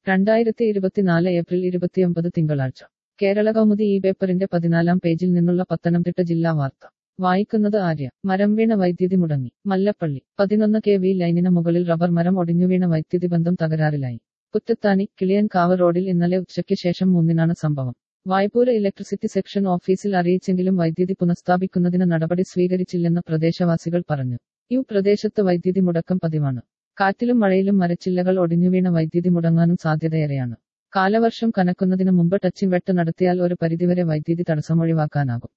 രണ്ടായിരത്തി ഇരുപത്തിനാല് ഏപ്രിൽ ഇരുപത്തിയൊമ്പത് തിങ്കളാഴ്ച കേരള കൗമുദി ഈ പേപ്പറിന്റെ പതിനാലാം പേജിൽ നിന്നുള്ള പത്തനംതിട്ട ജില്ലാ വാർത്ത വായിക്കുന്നത് ആര്യ മരം വീണ വൈദ്യുതി മുടങ്ങി മല്ലപ്പള്ളി പതിനൊന്ന് കെ വി ലൈനിന് മുകളിൽ റബ്ബർ മരം ഒടിഞ്ഞുവീണ വൈദ്യുതി ബന്ധം തകരാറിലായി കുറ്റത്താനി കിളിയൻകാവ് റോഡിൽ ഇന്നലെ ഉച്ചയ്ക്ക് ശേഷം മൂന്നിനാണ് സംഭവം വായ്പൂര് ഇലക്ട്രിസിറ്റി സെക്ഷൻ ഓഫീസിൽ അറിയിച്ചെങ്കിലും വൈദ്യുതി പുനഃസ്ഥാപിക്കുന്നതിന് നടപടി സ്വീകരിച്ചില്ലെന്ന് പ്രദേശവാസികൾ പറഞ്ഞു ഈ പ്രദേശത്ത് വൈദ്യുതി മുടക്കം പതിവാണ് കാറ്റിലും മഴയിലും മരച്ചില്ലകൾ ഒടിഞ്ഞുവീണ വൈദ്യുതി മുടങ്ങാനും സാധ്യതയേറെയാണ് കാലവർഷം കനക്കുന്നതിന് മുമ്പ് ടച്ചിംഗ് വെട്ട് നടത്തിയാൽ ഒരു പരിധിവരെ വൈദ്യുതി തടസ്സമൊഴിവാക്കാനാകും